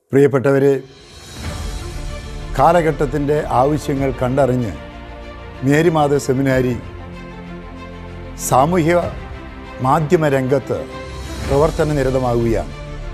പ്രിയപ്പെട്ടവരെ കാലഘട്ടത്തിൻ്റെ ആവശ്യങ്ങൾ കണ്ടറിഞ്ഞ് മേരിമാത സെമിനാരി സാമൂഹ്യ മാധ്യമ രംഗത്ത് പ്രവർത്തന നിരതമാവുകയാണ്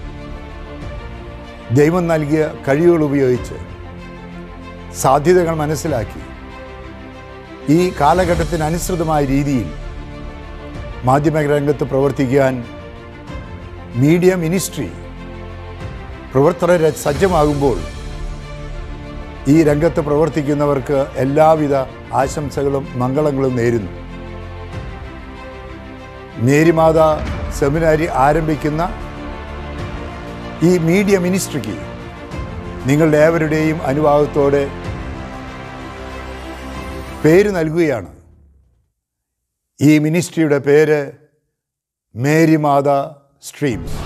ദൈവം നൽകിയ കഴിവുകൾ ഉപയോഗിച്ച് സാധ്യതകൾ മനസ്സിലാക്കി ഈ കാലഘട്ടത്തിനനുസൃതമായ രീതിയിൽ മാധ്യമ രംഗത്ത് പ്രവർത്തിക്കാൻ മീഡിയ മിനിസ്ട്രി പ്രവർത്തകർ സജ്ജമാകുമ്പോൾ ഈ രംഗത്ത് പ്രവർത്തിക്കുന്നവർക്ക് എല്ലാവിധ ആശംസകളും മംഗളങ്ങളും നേരുന്നു മേരിമാത സെമിനാരി ആരംഭിക്കുന്ന ഈ മീഡിയ മിനിസ്ട്രിക്ക് നിങ്ങളുടെ ഏവരുടെയും അനുഭാവത്തോടെ പേര് നൽകുകയാണ് ഈ മിനിസ്ട്രിയുടെ പേര് മേരിമാത സ്ട്രീംസ്